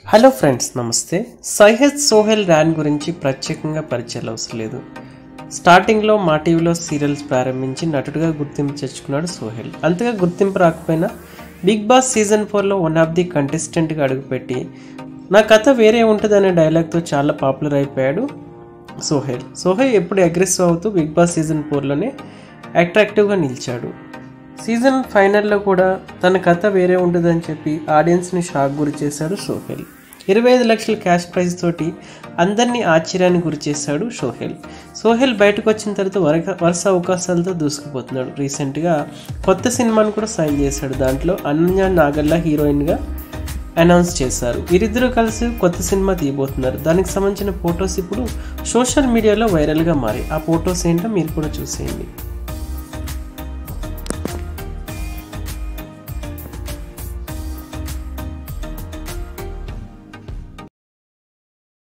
hello friends నమస్తే సైహద్ Sohel Ryan గురించి ప్రత్యేకంగా పరిచయాలు అవసరం లేదు స్టార్టింగ్లో మా టీవీలో సీరియల్స్ ప్రారంభించి నటుడిగా గుర్తింపు తెచ్చుకున్నాడు సోహెల్ అంతగా గుర్తింపు రాకపోయినా బిగ్ బాస్ సీజన్ ఫోర్లో వన్ ఆఫ్ ది కంటెస్టెంట్గా అడుగుపెట్టి నా కథ వేరే ఉంటుంది అనే డైలాగ్తో చాలా పాపులర్ అయిపోయాడు సోహెల్ సోహెల్ ఎప్పుడు అగ్రెసివ్ అవుతూ బిగ్ బాస్ సీజన్ ఫోర్లోనే అట్రాక్టివ్గా నిలిచాడు సీజన్ ఫైనల్లో కూడా తన కథ వేరే ఉంటుందని చెప్పి ఆడియన్స్ని షాక్ గురి చేశాడు సోహెల్ ఇరవై ఐదు లక్షల క్యాష్ ప్రైజ్ తోటి అందరినీ ఆశ్చర్యానికి గురి చేశాడు సోహెల్ సోహెల్ బయటకు వచ్చిన తర్వాత వరక వరుస అవకాశాలతో దూసుకుపోతున్నాడు రీసెంట్గా కొత్త సినిమాను కూడా సైన్ చేశాడు దాంట్లో అనన్య నాగల్లా హీరోయిన్గా అనౌన్స్ చేశారు వీరిద్దరూ కలిసి కొత్త సినిమా తీయబోతున్నారు దానికి సంబంధించిన ఫొటోస్ ఇప్పుడు సోషల్ మీడియాలో వైరల్గా మారి ఆ ఫొటోస్ ఏంటో మీరు కూడా చూసేయండి